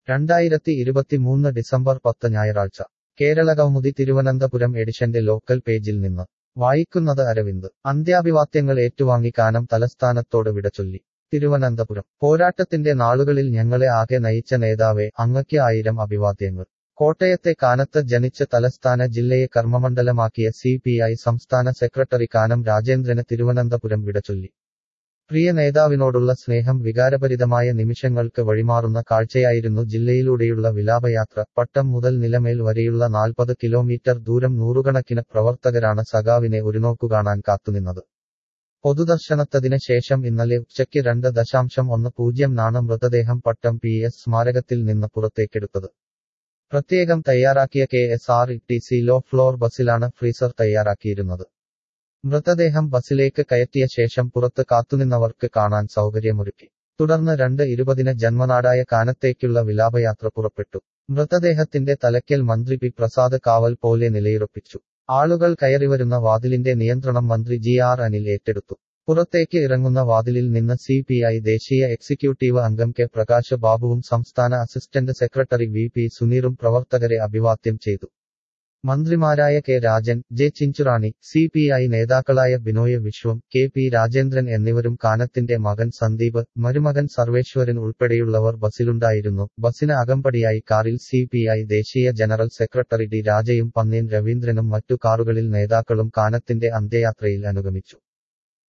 രണ്ടായിരത്തി ഇരുപത്തിമൂന്ന് ഡിസംബർ പത്ത് ഞായറാഴ്ച കേരളകൗമുദി തിരുവനന്തപുരം എഡിഷന്റെ ലോക്കൽ പേജിൽ നിന്ന് വായിക്കുന്നത് അരവിന്ദ് അന്ത്യാഭിവാദ്യങ്ങൾ ഏറ്റുവാങ്ങി കാനം തലസ്ഥാനത്തോട് വിടചൊല്ലി തിരുവനന്തപുരം പോരാട്ടത്തിന്റെ നാളുകളിൽ ഞങ്ങളെ ആകെ നയിച്ച നേതാവേ അങ്ങയ്ക്ക് ആയിരം അഭിവാദ്യങ്ങൾ കോട്ടയത്തെ കാനത്ത് ജനിച്ച തലസ്ഥാന ജില്ലയെ കർമ്മമണ്ഡലമാക്കിയ സി പി ഐ സംസ്ഥാന സെക്രട്ടറി കാനം രാജേന്ദ്രന് തിരുവനന്തപുരം വിടചൊല്ലി പ്രിയ നേതാവിനോടുള്ള സ്നേഹം വികാരഭരിതമായ നിമിഷങ്ങൾക്ക് വഴിമാറുന്ന കാഴ്ചയായിരുന്നു ജില്ലയിലൂടെയുള്ള വിലാപയാത്ര പട്ടം മുതൽ നിലമേൽ വരെയുള്ള നാൽപ്പത് കിലോമീറ്റർ ദൂരം നൂറുകണക്കിന് പ്രവർത്തകരാണ് സഖാവിനെ ഒരുനോക്കു കാണാൻ കാത്തുനിന്നത് പൊതുദർശനത്തതിന് ശേഷം ഇന്നലെ ഉച്ചയ്ക്ക് രണ്ട് ദശാംശം ഒന്ന് പൂജ്യം നാണ് മൃതദേഹം പട്ടം പി എസ് സ്മാരകത്തിൽ നിന്ന് പുറത്തേക്കെടുത്തത് പ്രത്യേകം തയ്യാറാക്കിയ K S R T C low floor ബസ്സിലാണ് ഫ്രീസർ തയ്യാറാക്കിയിരുന്നത് മൃതദേഹം ബസ്സിലേക്ക് കയറ്റിയ ശേഷം പുറത്ത് കാത്തുനിന്നവർക്ക് കാണാൻ സൗകര്യമൊരുക്കി തുടർന്ന് രണ്ട് ഇരുപതിന് ജന്മനാടായ കാനത്തേക്കുള്ള വിലാപയാത്ര പുറപ്പെട്ടു മൃതദേഹത്തിന്റെ തലയ്ക്കൽ മന്ത്രി പി പ്രസാദ് കാവൽ പോലെ നിലയുറപ്പിച്ചു ആളുകൾ കയറിവരുന്ന വാതിലിന്റെ നിയന്ത്രണം മന്ത്രി ജി ആർ അനിൽ ഏറ്റെടുത്തു പുറത്തേക്ക് ഇറങ്ങുന്ന വാതിലിൽ നിന്ന് സി പി ഐ ദേശീയ എക്സിക്യൂട്ടീവ് അംഗം കെ പ്രകാശ് ബാബുവും സംസ്ഥാന അസിസ്റ്റന്റ് സെക്രട്ടറി വി പി സുനീറും പ്രവർത്തകരെ അഭിവാദ്യം ചെയ്തു മന്ത്രിമാരായ K Rajan J Chinchurani C P I നേതാക്കളായ ബിനോയ് വിശ്വം കെ പി രാജേന്ദ്രൻ എന്നിവരും കാനത്തിന്റെ മകൻ സന്ദീപ് മരുമകൻ സർവേശ്വരൻ ഉൾപ്പെടെയുള്ളവർ ബസ്സിലുണ്ടായിരുന്നു ബസ്സിന് അകമ്പടിയായി കാറിൽ സി പി ഐ ദേശീയ ജനറൽ സെക്രട്ടറി ഡി രാജയും പന്നീൻ രവീന്ദ്രനും മറ്റു കാറുകളിൽ നേതാക്കളും കാനത്തിന്റെ അന്ത്യയാത്രയിൽ അനുഗമിച്ചു